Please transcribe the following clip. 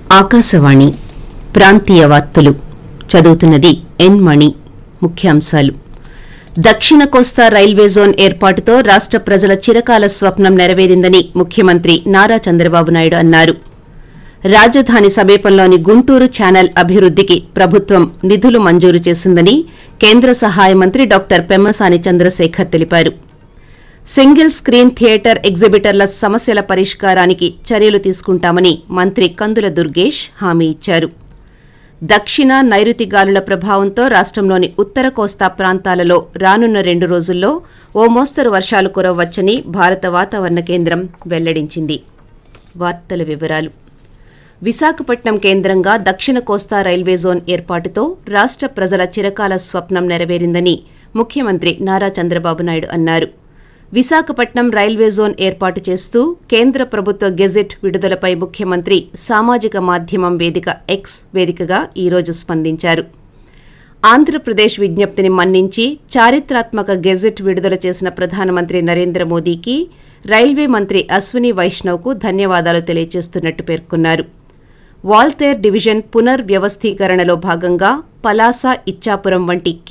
ఆకాశవాణి ప్రాంతీయ వార్తలు చదువుతున్నది ఎన్ మణి ముఖ్యాంశాలు దక్షిణ కోస్తా రైల్వే జోన్ ఏర్పాటుతో రాష్ట ప్రజల చిరకాల స్వప్నం నెరవేరిందని ముఖ్యమంత్రి నారా చంద్రబాబు నాయుడు అన్నారు రాజధాని సమీపంలోని గుంటూరు ఛానల్ అభివృద్దికి ప్రభుత్వం నిధులు మంజూరు చేసిందని కేంద్ర సహాయ మంత్రి డాక్టర్ పెమ్మసాని చంద్రశేఖర్ తెలిపారు సింగిల్ స్క్రీన్ థియేటర్ ఎగ్జిబిటర్ల సమస్యల పరిష్కారానికి చర్యలు తీసుకుంటామని మంత్రి కందుల దుర్గేష్ హామీ ఇచ్చారు దక్షిణ నైరుతి గాలుల ప్రభావంతో రాష్టంలోని ఉత్తర కోస్తా ప్రాంతాలలో రానున్న రెండు రోజుల్లో ఓ మోస్తరు వర్షాలు కురవచ్చని భారత వాతావరణ కేంద్రం వెల్లడించింది వార్తల వివరాలు విశాఖపట్నం కేంద్రంగా దక్షిణ కోస్తా రైల్వే జోన్ ఏర్పాటుతో రాష్ట ప్రజల చిరకాల స్వప్నం నెరవేరిందని ముఖ్యమంత్రి నారా చంద్రబాబు నాయుడు అన్నారు విశాఖపట్నం రైల్వే జోన్ ఏర్పాటు చేస్తూ కేంద్ర ప్రభుత్వ గెజెట్ విడుదలపై ముఖ్యమంత్రి సామాజిక మాధ్యమం వేదిక ఎక్స్ వేదికగా ఈరోజు స్పందించారు ఆంధ్రప్రదేశ్ విజ్ఞప్తిని మన్నించి చారిత్రాత్మక గెజెట్ విడుదల చేసిన ప్రధానమంత్రి నరేంద్ర మోదీకి రైల్వే మంత్రి అశ్విని వైష్ణవ్కు ధన్యవాదాలు తెలియజేస్తున్నట్టు పేర్కొన్నారు వాల్తేర్ డివిజన్ పునర్వ్యవస్థీకరణలో భాగంగా పలాస ఇచ్చాపురం వంటి